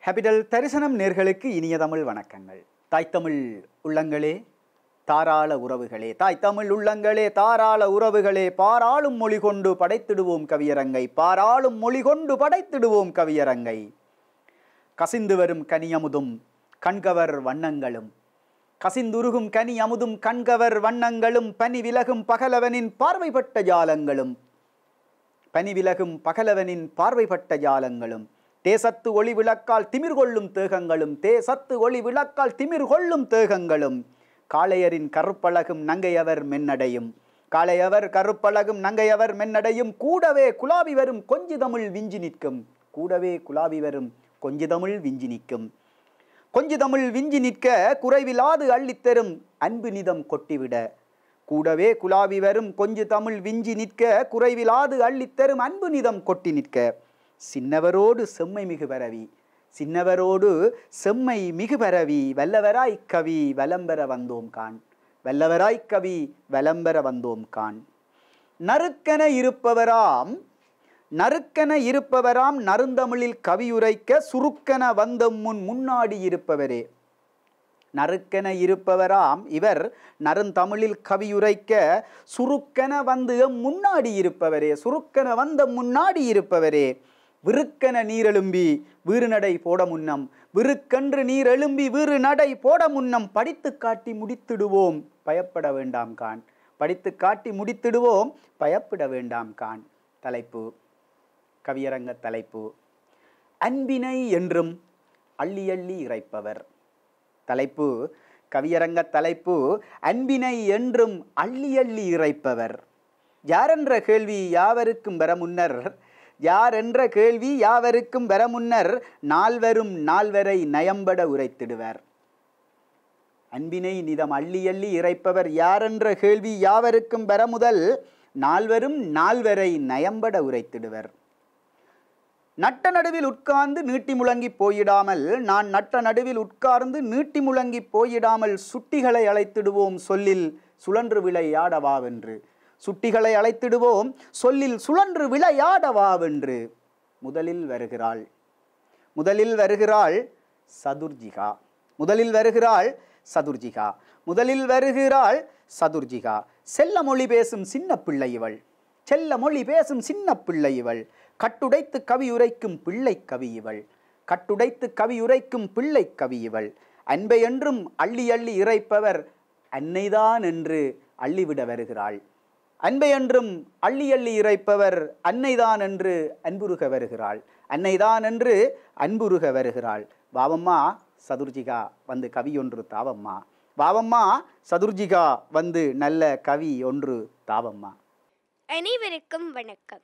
capital தரிசனம் நேர்களுக்கு இனிய தமிழ் வணக்கங்கள் தாய் தமிழ் உள்ளங்களே தாராள உறவுகளே தாய் தமிழ் உள்ளங்களே தாராள உறவுகளே பாராளும் மொழி கொண்டு படைத்திடுவோம் கவியரங்கை பாராளும் மொழி கொண்டு படைத்திடுவோம் கவியரங்கை கசிந்து வரும் கனியமுதும் கண்கவர் வண்ணங்களும் கசிந்துருகும் கனி அமுதும் கண்கவர் வண்ணங்களும் பனி விலகும் பகலவனின் பார்வைப்பட்ட ஜாலங்களும் பனி விலகும் பகலவனின் பார்வைப்பட்ட ஜாலங்களும் தேசத்து ஒளி விளக்கால் திமிர் கொள்ளும் தேகங்களும் தேசத்து ஒளி விளக்கால் திமிர் கொள்ளும் தேகங்களும் காளையரின் கருப்பழகும் நங்கையவர் மென்னடையும் காளையவர் கருப்பழகும் நங்கையவர் மென்னடையும் கூடவே குலாவி வரும் கொஞ்சி தமிழ் விஞ்சி நிற்கும் கூடவே குலாவி வரும் கொஞ்சி தமிழ் விஞ்சி நிற்கும் கொஞ்சி தமிழ் விஞ்சி நிற்க குறைவிலாது அள்ளித்தரும் அன்பு நிதம் கொட்டிவிட கூடவே குலாவி வரும் கொஞ்சு தமிழ் விஞ்சி நிற்க குறைவிலாது அள்ளித்தரும் அன்பு நிதம் கொட்டி நிற்க சின்னவரோடு செம்மை மிகு பரவி சின்னவரோடு செம்மை மிகு பரவி வல்லவராய் கவி வலம்பெற வந்தோம் கான் வல்லவராய் கவி வலம்பெற வந்தோம் கான் நறுக்கென இருப்பவராம் நறுக்கென இருப்பவராம் நறுந்தமிழில் கவியுரைக்க சுருக்கென வந்த முன் முன்னாடி இருப்பவரே நறுக்கென இருப்பவராம் இவர் நறுந்தமிழில் கவியுரைக்க சுருக்கென வந்து எம் முன்னாடி இருப்பவரே சுருக்கென வந்த முன்னாடி இருப்பவரே விருக்கென நீரெழும்பி வீறு நடை போட முன்னம் விருக்கென்று நீர் எழும்பி வீறு நடை போட முன்னம் படித்து காட்டி முடித்திடுவோம் பயப்பட வேண்டாம் கான் படித்து காட்டி முடித்திடுவோம் பயப்பட வேண்டாம் கான் தலைப்பு கவியரங்க தலைப்பு அன்பினை என்றும் அள்ளி அள்ளி இறைப்பவர் தலைப்பு கவியரங்க தலைப்பு அன்பினை என்றும் அள்ளி அள்ளி இறைப்பவர் யாரென்ற கேள்வி யாவருக்கும் பெற முன்னர் யார் என்ற கேள்வி யாவருக்கும் பெற முன்னர் நால்வரும் நால்வரை நயம்பட உரைத்திடுவர் அன்பினை நிதம் அள்ளி அள்ளி இறைப்பவர் யாரென்ற கேள்வி யாவருக்கும் பெற முதல் நால்வரும் நால்வரை நயம்பட உரைத்திடுவர் நட்ட நடுவில் உட்கார்ந்து நீட்டி முழங்கி போயிடாமல் நான் நட்ட நடுவில் உட்கார்ந்து நீட்டி முழங்கி போயிடாமல் சுட்டிகளை அழைத்திடுவோம் சொல்லில் சுழன்று விளையாடவாவென்று சுட்டிகளை அழைத்திடுவோம் சொல்லில் சுழன்று விளையாடவாவென்று முதலில் வருகிறாள் முதலில் வருகிறாள் சதுர்ஜிகா முதலில் வருகிறாள் சதுர்ஜிகா முதலில் வருகிறாள் சதுர்ஜிகா செல்ல மொழி பேசும் சின்ன பிள்ளை இவள் செல்ல மொழி பேசும் சின்ன பிள்ளை இவள் கட்டுடைத்து கவியுரைக்கும் பிள்ளை கவி இவள் கட்டுடைத்து கவியுரைக்கும் பிள்ளை கவி இவள் அன்பை என்றும் அள்ளி அள்ளி இறைப்பவர் அன்னைதான் என்று அள்ளிவிட வருகிறாள் அன்பை என்றும் அள்ளி அள்ளி இறைப்பவர் அன்னைதான் என்று அன்புருக வருகிறாள் அன்னைதான் என்று அன்புருக வருகிறாள் வாவம்மா சதுர்ஜிகா வந்து கவி ஒன்று தாவம்மா வாவம்மா சதுர்ஜிகா வந்து நல்ல கவி ஒன்று தாவம்மா அனைவருக்கும் வணக்கம்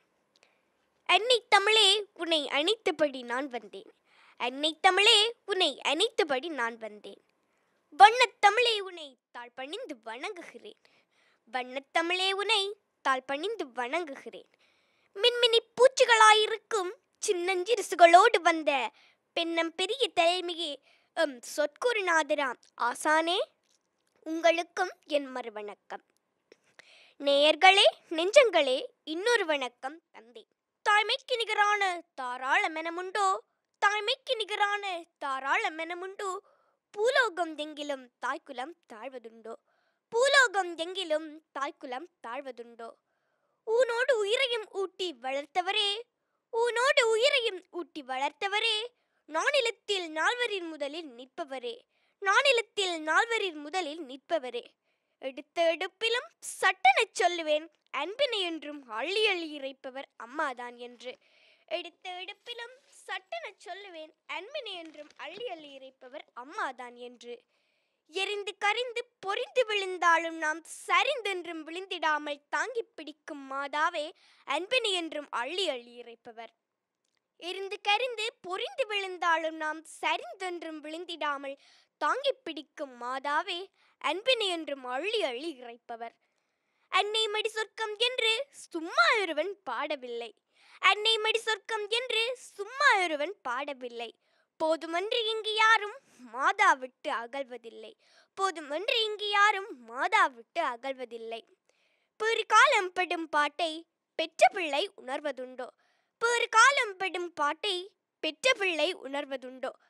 அன்னை தமிழே உன்னை அணைத்தபடி நான் வந்தேன் அன்னை தமிழே உன்னை அணைத்தபடி நான் வந்தேன் வண்ணத் தமிழே உன்னை தாழ் பணிந்து வணங்குகிறேன் வண்ணத் தமிழே உன்னை தாழ் பணிந்து வணங்குகிறேன் மின்மினி பூச்சிகளாயிருக்கும் சின்னஞ்சிறுசுகளோடு வந்த பெண்ணம் பெரிய தலைமையே எம் சொற்குருநாதராம் ஆசானே உங்களுக்கும் என் மறுவணக்கம் நேயர்களே நெஞ்சங்களே இன்னொரு வணக்கம் தந்தை தாய்மைக்கு நிகரான தாராள மெனமுண்டோ தாய்மைக்கு நிகரான தாராள மெனமுண்டோ பூலோகம் எங்கிலும் தாய்க்குலம் தாழ்வதுண்டோ பூலோகம் எங்கிலும் தாய்க்குலம் தாழ்வதுண்டோ ஊனோடு உயிரையும் ஊட்டி வளர்த்தவரே ஊனோடு உயிரையும் ஊட்டி வளர்த்தவரே நானிலத்தில் நால்வரின் முதலில் நிற்பவரே நானிலத்தில் நால்வரின் முதலில் நிற்பவரே எடுத்த எடுப்பிலும் சட்டெனச் சொல்லுவேன் அன்பினை என்றும் அள்ளி அள்ளி இறைப்பவர் அம்மாதான் என்று எடுத்த எடுப்பிலும் சட்டெனச் சொல்லுவேன் அன்பினை என்றும் அள்ளி அள்ளி இறைப்பவர் அம்மாதான் என்று எரிந்து கரிந்து பொறிந்து விழுந்தாலும் நாம் சரிந்தென்றும் விழுந்திடாமல் தாங்கிப் பிடிக்கும் மாதாவே அன்பினை என்றும் அள்ளி அள்ளி இறைப்பவர் எரிந்து கரிந்து பொறிந்து விழுந்தாலும் நாம் சரிந்தென்றும் விழுந்திடாமல் தாங்கிப் பிடிக்கும் மாதாவே அன்பினை என்றும் அள்ளி அள்ளி இறைப்பவர் அன்னை மடி சொர்க்கம் என்று சும்மா ஒருவன் பாடவில்லை அன்னை மடி சொர்க்கம் என்று சும்மா ஒருவன் பாடவில்லை போதுமன்று இங்கு யாரும் மாதா விட்டு அகல்வதில்லை போதுமன்று இங்கு யாரும் மாதா விட்டு அகல்வதில்லை பேறு காலம் படும் பாட்டை பெற்ற பிள்ளை உணர்வதுண்டோ பேறு காலம் படும் பாட்டை பெற்ற பிள்ளை உணர்வதுண்டோ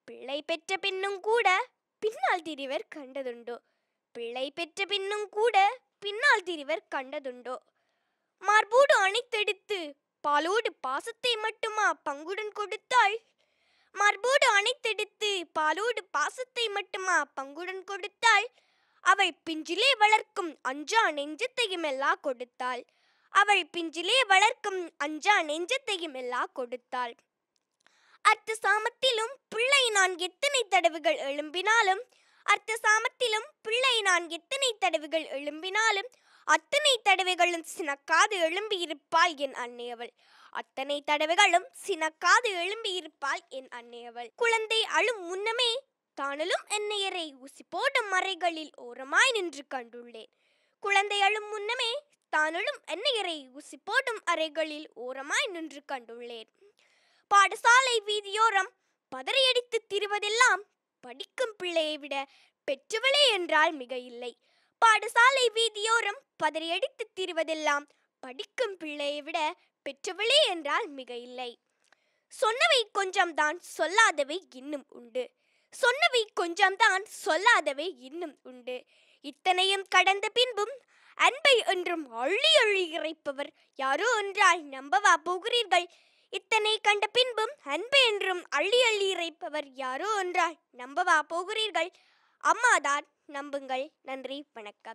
பிள்ளை பெற்ற பின்னும் கூட பின்னால் திரிவர் கண்டதுண்டோ பிள்ளை பெற்ற பின்னும் கூட பின்னால் திரிவர் கண்டதுண்டோ மார்போடு அணைத்தெடுத்து பாலோடு பாசத்தை மட்டுமா பங்குடன் கொடுத்தாள் மார்போடு அணைத்தெடுத்து பாலோடு பாசத்தை மட்டுமா பங்குடன் கொடுத்தாள் அவள் பிஞ்சிலே வளர்க்கும் அஞ்சா நெஞ்சத்தையும் எல்லாம் கொடுத்தாள் அவள் பிஞ்சிலே வளர்க்கும் அஞ்சா நெஞ்சத்தையும் எல்லாம் கொடுத்தாள் அர்த்த சாமத்திலும் பிள்ளை நான் எத்தனை தடவுகள் எழும்பினாலும் அர்த்த சாமத்திலும் பிள்ளை நான் எத்தனை தடவுகள் எழும்பினாலும் அத்தனை தடவைகளும் சினக்காது எழும்பி இருப்பாள் என் அன்னையவள் அத்தனை தடவைகளும் சினக்காது எழும்பி இருப்பாள் என் அன்னையவள் குழந்தை அழும் முன்னமே தானலும் என்னையரை ஊசி போடும் மறைகளில் ஓரமாய் நின்று கண்டுள்ளேன் குழந்தை அழும் முன்னமே தானலும் என்னையரை ஊசி போடும் அறைகளில் ஓரமாய் நின்று கண்டுள்ளேன் பாடசாலை வீதியோரம் பதறையடித்து திரிவதெல்லாம் படிக்கும் பிள்ளையை விட பெற்றவளே என்றால் மிக இல்லை பாடசாலை வீதியோரம் பதறியடித்து திரிவதெல்லாம் படிக்கும் பிள்ளையை விட பெற்றவளே என்றால் மிக இல்லை சொன்னவை கொஞ்சம்தான் சொல்லாதவை இன்னும் உண்டு சொன்னவை கொஞ்சம்தான் சொல்லாதவை இன்னும் உண்டு இத்தனையும் கடந்த பின்பும் அன்பை என்றும் அள்ளி அள்ளி இறைப்பவர் யாரோ என்றால் நம்பவா போகிறீர்கள் இத்தனை கண்ட பின்பும் அன்பை என்றும் அள்ளி அள்ளி இறைப்பவர் யாரோ என்றால் நம்பவா போகிறீர்கள் அம்மாதான் நம்புங்கள் நன்றி வணக்கம்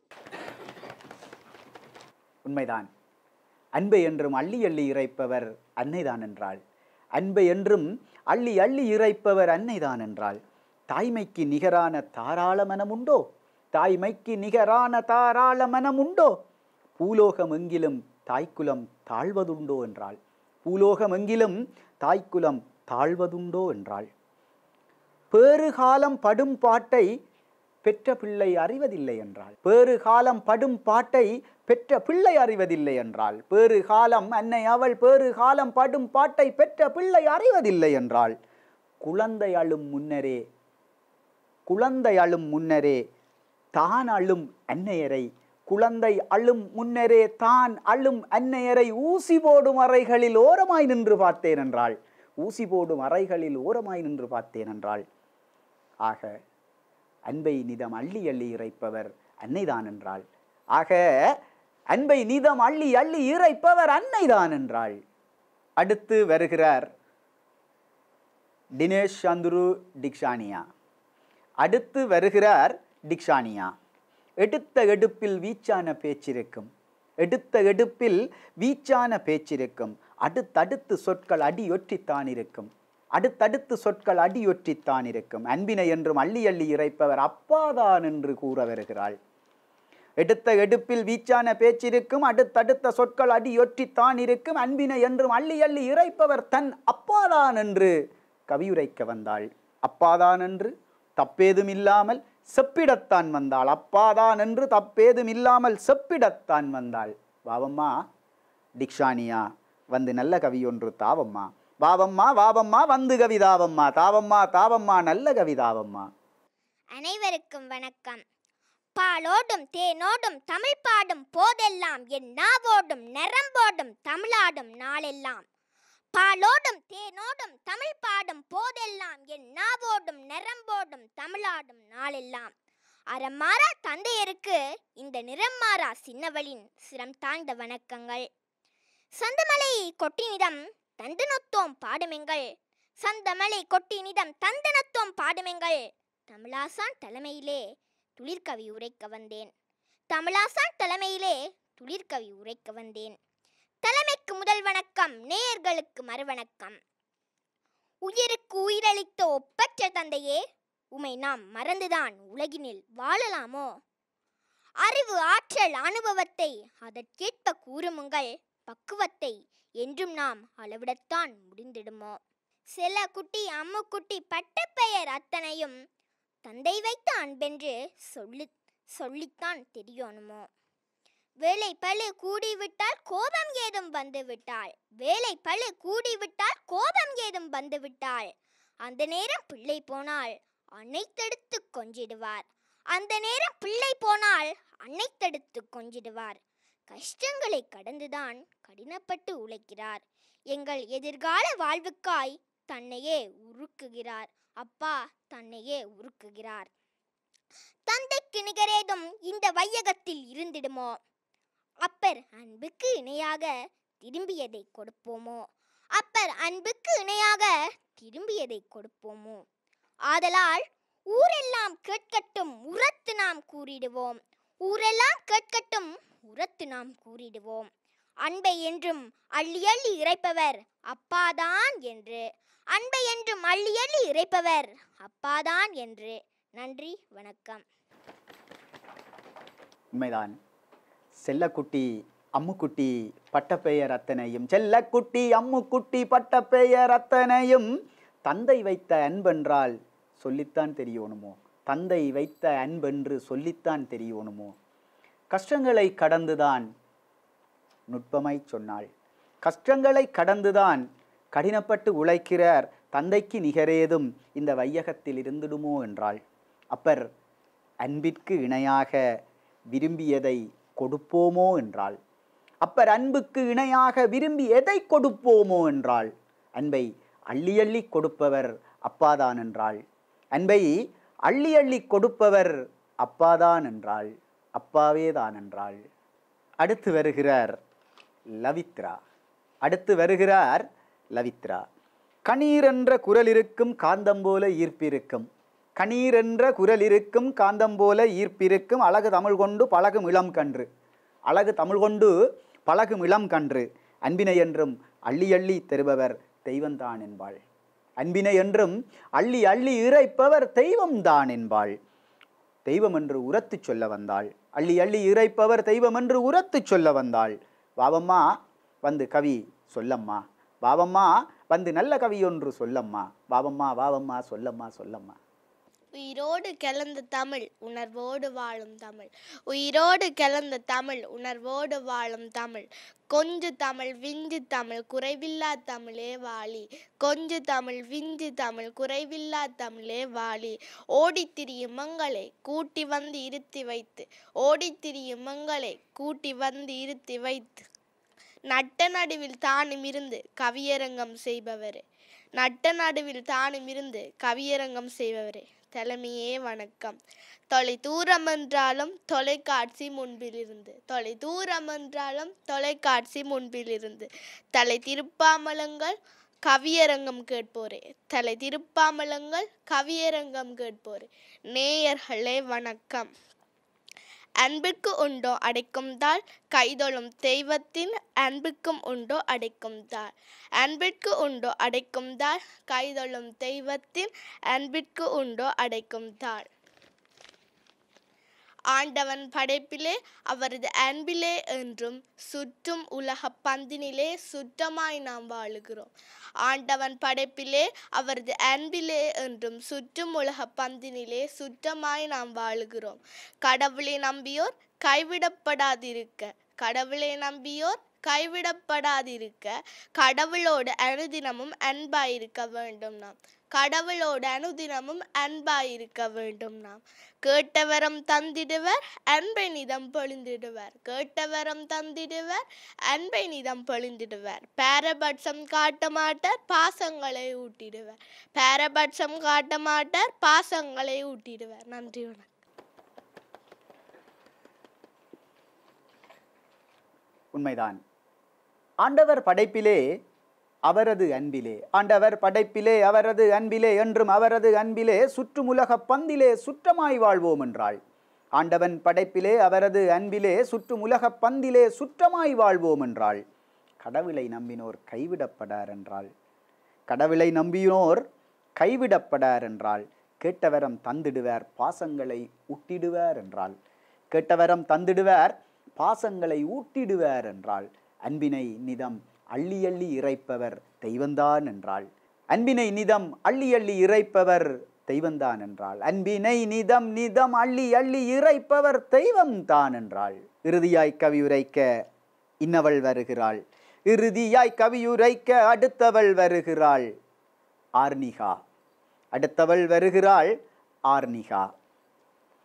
உண்மைதான் அன்பை என்றும் அள்ளி அள்ளி இறைப்பவர் அன்னைதான் என்றாள் அன்பை என்றும் அள்ளி அள்ளி இறைப்பவர் அன்னைதான் என்றாள் தாய்மைக்கு நிகரான தாராள மனம் உண்டோ தாய்மைக்கு நிகரான தாராள மனம் உண்டோ பூலோகம் எங்கிலும் தாய்க்குலம் தாழ்வதுண்டோ என்றாள் பூலோகம் எங்கிலும் தாய்க்குலம் தாழ்வதுண்டோ என்றாள் பேறு காலம் படும் பாட்டை பெற்ற பிள்ளை அறிவதில்லை என்றாள் பேறு காலம் படும் பாட்டை பெற்ற பிள்ளை அறிவதில்லை என்றாள் பேறு காலம் அன்னை அவள் பேறு காலம் படும் பாட்டை பெற்ற பிள்ளை அறிவதில்லை என்றாள் குழந்தை அழும் முன்னரே குழந்தை அழும் முன்னரே தான் அழும் அன்னையரை குழந்தை அழும் முன்னரே தான் அழும் அன்னையரை ஊசி போடும் அறைகளில் ஓரமாய் நின்று பார்த்தேன் என்றாள் ஊசி போடும் அறைகளில் ஓரமாய் நின்று பார்த்தேன் என்றாள் ஆக அன்பை நிதம் அள்ளி அள்ளி இறைப்பவர் அன்னைதான் என்றாள் ஆக அன்பை நிதம் அள்ளி அள்ளி இறைப்பவர் அன்னைதான் என்றாள் அடுத்து வருகிறார் தினேஷ் சந்துரு டிக்ஷானியா அடுத்து வருகிறார் டிக்ஷானியா எடுத்த எடுப்பில் வீச்சான பேச்சிருக்கும் எடுத்த எடுப்பில் வீச்சான பேச்சிருக்கும் அடுத்தடுத்து சொற்கள் அடியொற்றித்தான் இருக்கும் அடுத்தடுத்து சொற்கள் அடியொற்றித்தான் இருக்கும் அன்பினை என்றும் அள்ளி அள்ளி இறைப்பவர் அப்பாதான் என்று கூற வருகிறாள் எடுத்த எடுப்பில் வீச்சான பேச்சிருக்கும் அடுத்தடுத்த சொற்கள் அடியொற்றித்தான் இருக்கும் அன்பினை என்றும் அள்ளி அள்ளி இறைப்பவர் தன் அப்பாதான் என்று கவியுரைக்க வந்தாள் அப்பாதான் என்று தப்பேதும் இல்லாமல் செப்பிடத்தான் வந்தாள் அப்பாதான் என்று தப்பேதும் இல்லாமல் செப்பிடத்தான் வந்தாள் வாவம்மா டிக்ஷானியா வந்து நல்ல கவி ஒன்று தாவம்மா வாவம்மா வாவம்மா வந்து கவிதாவம்மா தாவம்மா தாவம்மா நல்ல கவிதாவம்மா அனைவருக்கும் வணக்கம் பாலோடும் தேனோடும் தமிழ் பாடும் போதெல்லாம் என் நாவோடும் நரம்போடும் தமிழாடும் நாளெல்லாம் பாலோடும் தேனோடும் தமிழ் பாடும் போதெல்லாம் என் நாவோடும் நரம்போடும் தமிழாடும் நாளெல்லாம் அறமாறா தந்தையருக்கு இந்த நிறம் மாறா சின்னவளின் சிரம் தாழ்ந்த வணக்கங்கள் சந்தமலை கொட்டினிதம் தந்தனொத்தோம் பாடுமெங்கள் சந்தமலை கொட்டினிதம் தந்தனத்தோம் பாடுமெங்கள் தமிழாசான் தலைமையிலே துளிர்கவி உரைக்க வந்தேன் தமிழாசான் தலைமையிலே துளிர்கவி உரைக்க வந்தேன் தலைமைக்கு முதல் வணக்கம் நேயர்களுக்கு மறுவணக்கம் உயிருக்கு உயிரளித்த ஒப்பற்ற தந்தையே உமை நாம் மறந்துதான் உலகினில் வாழலாமோ அறிவு ஆற்றல் அனுபவத்தை அதற்கேற்ப கூறுமுங்கள் பக்குவத்தை என்றும் நாம் அளவிடத்தான் முடிந்திடுமோ சில குட்டி அம்முக்குட்டி பட்டப்பெயர் அத்தனையும் தந்தை வைத்த அன்பென்று சொல்லி சொல்லித்தான் தெரியணுமோ வேலை பழு கூடிவிட்டால் கோபம் ஏதும் வந்து விட்டாள் வேலை பழு கூடிவிட்டால் கோபம் ஏதும் வந்து விட்டாள் அந்த நேரம் பிள்ளை போனால் அன்னைத்தடுத்து கொஞ்சிடுவார் அந்த நேரம் பிள்ளை போனால் அன்னைத்தடுத்து கொஞ்சிடுவார் கஷ்டங்களை கடந்துதான் கடினப்பட்டு உழைக்கிறார் எங்கள் எதிர்கால வாழ்வுக்காய் தன்னையே உருக்குகிறார் அப்பா தன்னையே உருக்குகிறார் தந்தைக்கு நிகரேதும் இந்த வையகத்தில் இருந்திடுமோ அப்பர் அன்புக்கு இணையாக திரும்பியதை கொடுப்போமோ அப்பர் அன்புக்கு இணையாக திரும்பியதை கொடுப்போமோ ஆதலால் ஊரெல்லாம் கேட்கட்டும் உரத்து நாம் கூறிடுவோம் ஊரெல்லாம் கேட்கட்டும் உரத்து நாம் கூறிடுவோம் அன்பை என்றும் அள்ளி அள்ளி இறைப்பவர் அப்பாதான் என்று அன்பை என்றும் அள்ளி அள்ளி இறைப்பவர் அப்பாதான் என்று நன்றி வணக்கம் உண்மைதான் செல்லக்குட்டி அம்முக்குட்டி பட்டப்பெயர் அத்தனையும் செல்லக்குட்டி அம்முக்குட்டி பட்டப்பெயர் அத்தனையும் தந்தை வைத்த அன்பென்றால் சொல்லித்தான் தெரியணுமோ தந்தை வைத்த அன்பென்று சொல்லித்தான் தெரியணுமோ கஷ்டங்களை கடந்துதான் நுட்பமாய் சொன்னாள் கஷ்டங்களை கடந்துதான் கடினப்பட்டு உழைக்கிறார் தந்தைக்கு நிகரேதும் இந்த வையகத்தில் இருந்திடுமோ என்றாள் அப்பர் அன்பிற்கு இணையாக விரும்பியதை கொடுப்போமோ என்றாள் அப்பர் அன்புக்கு இணையாக விரும்பி எதை கொடுப்போமோ என்றாள் அன்பை அள்ளி அள்ளி கொடுப்பவர் அப்பாதான் என்றாள் அன்பை அள்ளி அள்ளி கொடுப்பவர் அப்பாதான் என்றாள் அப்பாவே தான் என்றாள் அடுத்து வருகிறார் லவித்ரா அடுத்து வருகிறார் லவித்ரா கணீர் என்ற குரல் இருக்கும் காந்தம் போல ஈர்ப்பிருக்கும் கணீர் என்ற குரல் இருக்கும் காந்தம் போல ஈர்ப்பிருக்கும் அழகு தமிழ் கொண்டு பழகும் இளம் கன்று அழகு தமிழ் கொண்டு பழகும் இளம் கன்று அன்பினை என்றும் அள்ளி அள்ளி தருபவர் தெய்வம்தான் என்பாள் அன்பினை என்றும் அள்ளி அள்ளி இறைப்பவர் தெய்வம்தான் என்பாள் தெய்வம் என்று உரத்துச் சொல்ல வந்தாள் அள்ளி அள்ளி இறைப்பவர் தெய்வம் என்று உரத்துச் சொல்ல வந்தாள் வாவம்மா வந்து கவி சொல்லம்மா வாவம்மா வந்து நல்ல கவி ஒன்று சொல்லம்மா வாவம்மா வாவம்மா சொல்லம்மா சொல்லம்மா உயிரோடு கலந்த தமிழ் உணர்வோடு வாழும் தமிழ் உயிரோடு கலந்த தமிழ் உணர்வோடு வாழும் தமிழ் கொஞ்சு தமிழ் விஞ்சு தமிழ் குறைவில்லா தமிழே வாழி கொஞ்சு தமிழ் விஞ்சு தமிழ் குறைவில்லா தமிழே வாழி ஓடித் திரியும் மங்களை கூட்டி வந்து இருத்தி வைத்து ஓடித் திரியும் மங்களை கூட்டி வந்து இருத்தி வைத்து நட்ட நடுவில் தானும் இருந்து கவியரங்கம் செய்பவரே நட்ட நடுவில் தானும் இருந்து கவியரங்கம் செய்பவரே தலைமையே வணக்கம் தொலை தூரம் என்றாலும் தொலைக்காட்சி முன்பில் இருந்து தொலை தூரம் என்றாலும் தொலைக்காட்சி முன்பில் இருந்து தலை திருப்பாமலங்கள் கவியரங்கம் கேட்போரே தலை திருப்பாமலங்கள் கவியரங்கம் கேட்போரே நேயர்களே வணக்கம் அன்பிற்கு உண்டோ அடைக்கும் தாள் கைதொழும் தெய்வத்தின் அன்பிற்கும் உண்டோ அடைக்கும் தாள் அன்பிற்கு உண்டோ அடைக்கும் தாள் கைதொழும் தெய்வத்தின் அன்பிற்கு உண்டோ அடைக்கும் தாள் ஆண்டவன் படைப்பிலே அவரது அன்பிலே என்றும் சுற்றும் உலக பந்தினிலே சுற்றமாய் நாம் வாழுகிறோம் ஆண்டவன் படைப்பிலே அவரது அன்பிலே என்றும் சுற்றும் உலக பந்தினிலே சுற்றமாய் நாம் வாழுகிறோம் கடவுளை நம்பியோர் கைவிடப்படாதிருக்க கடவுளை நம்பியோர் கைவிடப்படாதிருக்க கடவுளோடு அனுதினமும் அன்பாயிருக்க வேண்டும் நாம் கடவுளோடு அனுதினமும் அன்பாயிருக்க வேண்டும் நாம் கேட்டவரம் தந்திடுவர் அன்பை நிதம் பொழிந்திடுவர் கேட்டவரம் தந்திடுவர் அன்பை நிதம் பொழிந்திடுவர் பாரபட்சம் காட்ட மாட்டார் பாசங்களை ஊட்டிடுவர் பாரபட்சம் காட்ட மாட்டார் பாசங்களை ஊட்டிடுவர் நன்றி வணக்கம் உண்மைதான் ஆண்டவர் படைப்பிலே அவரது அன்பிலே ஆண்டவர் படைப்பிலே அவரது அன்பிலே என்றும் அவரது அன்பிலே சுற்றுமுலக பந்திலே சுற்றமாய் வாழ்வோம் என்றாள் ஆண்டவன் படைப்பிலே அவரது அன்பிலே சுற்றுமுலக பந்திலே சுற்றமாய் வாழ்வோம் என்றாள் கடவுளை நம்பினோர் கைவிடப்படார் என்றாள் கடவுளை நம்பினோர் கைவிடப்படார் என்றால் கேட்டவரம் தந்திடுவார் பாசங்களை ஊட்டிடுவார் என்றால் கேட்டவரம் தந்திடுவார் பாசங்களை ஊட்டிடுவார் என்றால் அன்பினை நிதம் அள்ளி அள்ளி இறைப்பவர் தெய்வந்தான் என்றாள் அன்பினை நிதம் அள்ளி அள்ளி இறைப்பவர் தெய்வந்தான் என்றாள் அன்பினை நிதம் நிதம் அள்ளி அள்ளி இறைப்பவர் தெய்வம்தான் என்றாள் இறுதியாய் கவியுரைக்க இன்னவள் வருகிறாள் இறுதியாய் கவியுரைக்க அடுத்தவள் வருகிறாள் ஆர்னிகா அடுத்தவள் வருகிறாள் ஆர்னிகா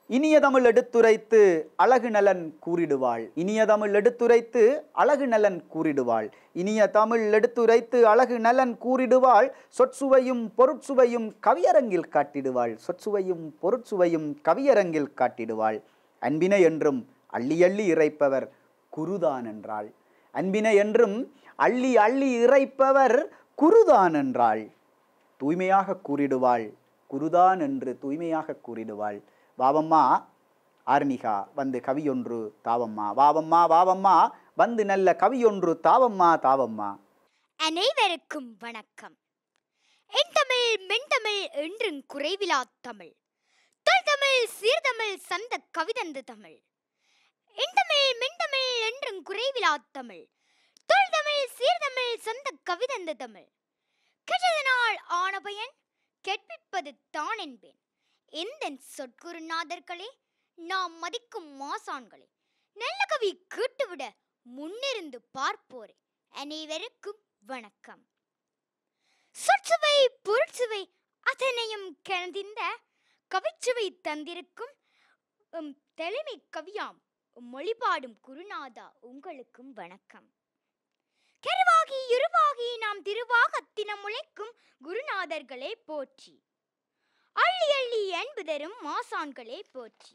இனிய தமிழ் எடுத்துரைத்து அழகு நலன் கூறிடுவாள் இனிய தமிழ் எடுத்துரைத்து அழகு நலன் கூறிடுவாள் இனிய தமிழ் எடுத்துரைத்து அழகு நலன் கூறிடுவாள் சொற்சுவையும் பொருட்சுவையும் கவியரங்கில் காட்டிடுவாள் சொற்சுவையும் பொருட்சுவையும் கவியரங்கில் காட்டிடுவாள் அன்பினை என்றும் அள்ளி அள்ளி இறைப்பவர் குருதான் என்றாள் அன்பினை என்றும் அள்ளி அள்ளி இறைப்பவர் குருதான் என்றாள் தூய்மையாக கூறிடுவாள் குருதான் என்று தூய்மையாக கூறிடுவாள் வாவம்மா ஆர்மிகா வந்து கவியொன்று தாவம்மா வாவம்மா வாவம்மா வந்து நல்ல கவியொன்று தாவம்மா தாவம்மா அனைவருக்கும் வணக்கம் என் தமிழ் மென்தமிழ் என்றும் குறைவிலா தமிழ் தொல்தமிழ் சீர்தமிழ் சந்த கவிதந்து தமிழ் என் தமிழ் மென்தமிழ் என்றும் குறைவிலா தமிழ் தொல்தமிழ் சீர்தமிழ் சந்த கவிதந்து தமிழ் கெட்டதனால் ஆன பயன் கெட்பிப்பது தான் என்பேன் எந்த சொற்குருநாதர்களே நாம் மதிக்கும் மாசான்களே நல்ல கவி கேட்டுவிட முன்னிருந்து பார்ப்போரே அனைவருக்கும் வணக்கம் சொற்சுவை பொருட்சுவை அதனையும் கிளந்திந்த கவிச்சுவை தந்திருக்கும் உம் தலைமை கவியாம் மொழிபாடும் குருநாதா உங்களுக்கும் வணக்கம் கருவாகி இருவாகி நாம் திருவாகத்தினம் உழைக்கும் குருநாதர்களே போற்றி அள்ளி அள்ளி அன்பு தரும் மாசான்களே போற்றி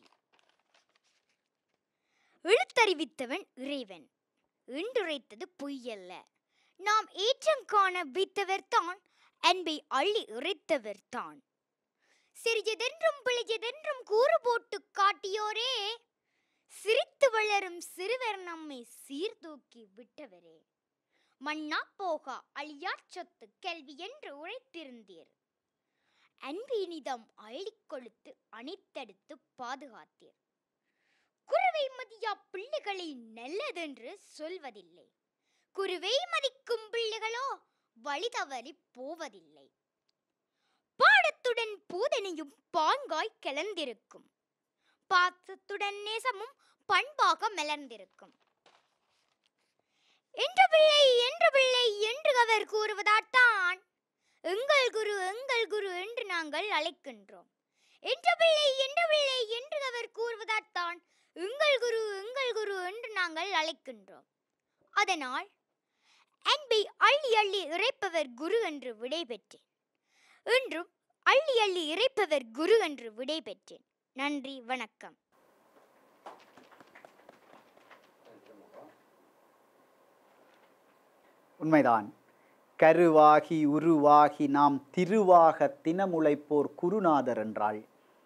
எழுத்தறிவித்தவன் இறைவன் இன்றுரைத்தது பொய்யல்ல நாம் ஏற்றம் காண வைத்தவர் தான் அன்பை அள்ளி உரைத்தவர் தான் சிறியதென்றும் பிழையதென்றும் கூறு போட்டு காட்டியோரே சிரித்து வளரும் சிறுவர் நம்மை சீர்தூக்கி விட்டவரே மண்ணா போகா அழியா சொத்து கேள்வி என்று உரைத்திருந்தீர் அன்பினிதம் அள்ளிக் கொழுத்து அணைத்தெடுத்து பாதுகாத்தீர் குருவை மதியா பிள்ளைகளை நல்லதென்று சொல்வதில்லை குருவை மதிக்கும் பிள்ளைகளோ வழி தவறி போவதில்லை பாடத்துடன் பூதனையும் பாங்காய் கிளந்திருக்கும் பாசத்துடன் நேசமும் பண்பாக மலர்ந்திருக்கும் என்ற பிள்ளை என்ற பிள்ளை என்று அவர் கூறுவதால்தான் எங்கள் குரு எங்கள் குரு என்று நாங்கள் அழைக்கின்றோம் என்ற பிள்ளை என்ற பிள்ளை என்று அவர் கூறுவதால்தான் எங்கள் குரு எங்கள் குரு என்று நாங்கள் அழைக்கின்றோம் அதனால் அன்பை அள்ளி அள்ளி இறைப்பவர் குரு என்று விடை பெற்றேன் என்றும் அள்ளி அள்ளி இறைப்பவர் குரு என்று விடை பெற்றேன் நன்றி வணக்கம் உண்மைதான் கருவாகி உருவாகி நாம் திருவாக தினமுளைப்போர் குருநாதர் என்றாள்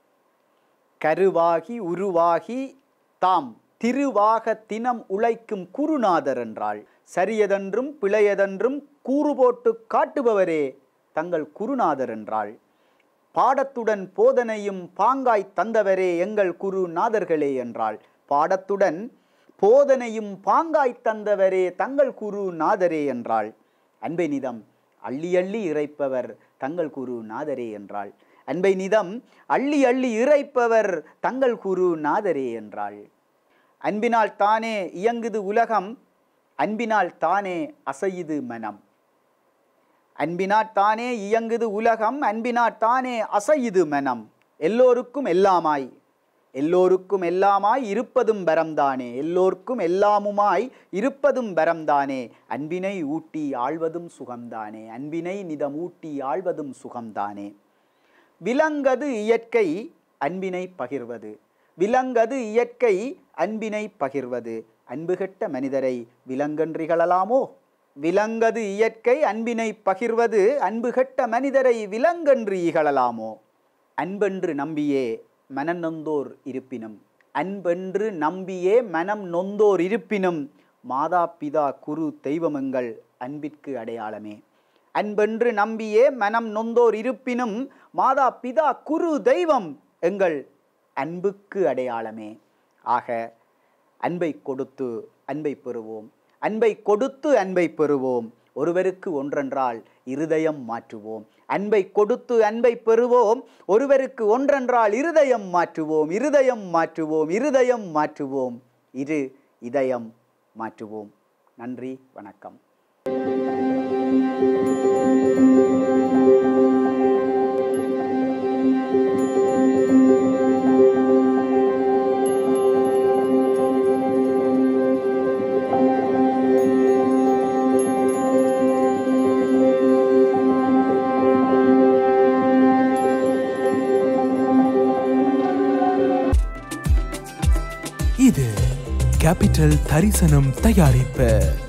கருவாகி உருவாகி தாம் திருவாக தினம் உழைக்கும் குருநாதர் என்றாள் சரியதென்றும் பிழையதென்றும் கூறு போட்டு காட்டுபவரே தங்கள் குருநாதர் என்றாள் பாடத்துடன் போதனையும் பாங்காய் தந்தவரே எங்கள் குருநாதர்களே என்றாள் பாடத்துடன் போதனையும் பாங்காய் தந்தவரே தங்கள் குரு நாதரே என்றாள் அன்பை நிதம் அள்ளி அள்ளி இறைப்பவர் தங்கள் குரு நாதரே என்றாள் அன்பை நிதம் அள்ளி அள்ளி இறைப்பவர் தங்கள் குரு நாதரே என்றாள் அன்பினால் தானே இயங்குது உலகம் அன்பினால் தானே அசையுது மனம் அன்பினாற் தானே இயங்குது உலகம் அன்பினாற் தானே அசையுது மனம் எல்லோருக்கும் எல்லாமாய் எல்லோருக்கும் எல்லாமாய் இருப்பதும் பரம்தானே எல்லோருக்கும் எல்லாமுமாய் இருப்பதும் பரம்தானே அன்பினை ஊட்டி ஆழ்வதும் சுகம்தானே அன்பினை நிதம் ஊட்டி ஆழ்வதும் சுகம்தானே விலங்கது இயற்கை அன்பினை பகிர்வது விலங்கது இயற்கை அன்பினை பகிர்வது அன்புகெட்ட மனிதரை விலங்கன்றிகளலாமோ விலங்கது இயற்கை அன்பினை பகிர்வது அன்புகெட்ட மனிதரை விலங்கன்று இகழலாமோ அன்பென்று நம்பியே மனம் நொந்தோர் இருப்பினும் அன்பென்று நம்பியே மனம் நொந்தோர் இருப்பினும் மாதா பிதா குரு தெய்வமெங்கள் அன்பிற்கு அடையாளமே அன்பென்று நம்பியே மனம் நொந்தோர் இருப்பினும் மாதா பிதா குரு தெய்வம் எங்கள் அன்புக்கு அடையாளமே ஆக அன்பை கொடுத்து அன்பை பெறுவோம் அன்பை கொடுத்து அன்பை பெறுவோம் ஒருவருக்கு ஒன்றென்றால் இருதயம் மாற்றுவோம் அன்பை கொடுத்து அன்பை பெறுவோம் ஒருவருக்கு ஒன்றென்றால் இருதயம் மாற்றுவோம் இருதயம் மாற்றுவோம் இருதயம் மாற்றுவோம் இரு இதயம் மாற்றுவோம் நன்றி வணக்கம் இது கேபிட்டல் தரிசனம் தயாரிப்பு